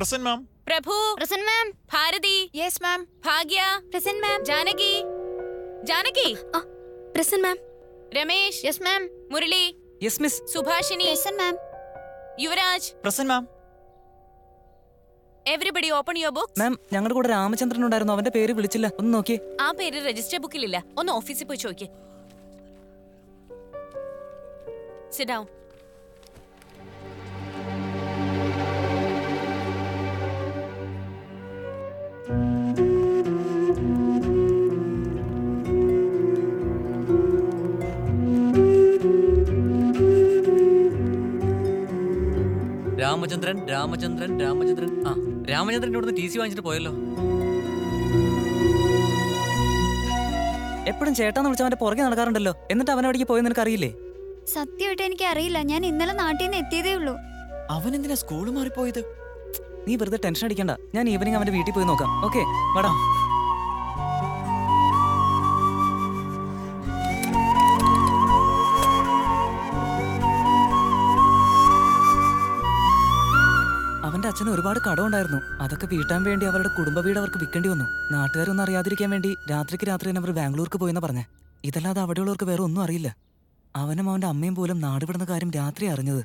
present ma'am Prabhu present ma'am Bharathi yes ma'am Bhagya present ma'am Janaki Janaki present ma'am Ramesh yes ma'am Murali yes miss Subhashini present ma'am Yuvaraj present ma'am everybody open your book ma'am ഞങ്ങളുടെ കൂടെ രാമചന്ദ്രൻ ഉണ്ടായിരുന്നു അവന്റെ പേര് വിളിച്ചില്ല ഒന്ന് നോക്കിയേ ആ പേര് രജിസ്റ്റർ ബുക്കിലില്ല ഒന്ന് ഓഫീസിൽ പോയി ചോദിക്കേ സിറ്റ് ഡൗൺ രാമചന്ദ്രൻ രാമചന്ദ്രൻ രാമചന്ദ്രൻ ആ രാമചന്ദ്രൻ ഇവിടുന്ന് ടി സി വാങ്ങിച്ചിട്ട് പോയല്ലോ എപ്പോഴും ചേട്ടാന്ന് വിളിച്ച അവന്റെ പുറകെ നടക്കാറുണ്ടല്ലോ എന്നിട്ട് അവൻ അവിടേക്ക് പോയെന്ന് നിനക്ക് അറിയില്ലേ സത്യമായിട്ട് എനിക്ക് അറിയില്ല ഞാൻ ഇന്നലെ നാട്ടിൽ നിന്ന് എത്തിയതേ ഉള്ളൂ അവൻ എന്തിനാ സ്കൂൾ മാറിപ്പോയത് നീ വെറുതെ ടെൻഷൻ അടിക്കണ്ട ഞാൻ ഈവനിങ് അവന്റെ വീട്ടിൽ പോയി നോക്കാം ഓക്കെ വടാ അവന്റെ അച്ഛന് ഒരുപാട് കടമുണ്ടായിരുന്നു അതൊക്കെ വീട്ടാൻ വേണ്ടി അവരുടെ കുടുംബ വീട് അവർക്ക് വിൽക്കേണ്ടി വന്നു നാട്ടുകാരൊന്നും അറിയാതിരിക്കാൻ വേണ്ടി രാത്രിക്ക് രാത്രി തന്നെ അവർ ബാംഗ്ലൂർക്ക് പോയെന്ന് പറഞ്ഞേ ഇതല്ലാതെ അവിടെയുള്ളവർക്ക് വേറെ ഒന്നും അറിയില്ല അവനും അവന്റെ അമ്മയും പോലും നാട് വിടുന്ന കാര്യം രാത്രി അറിഞ്ഞത്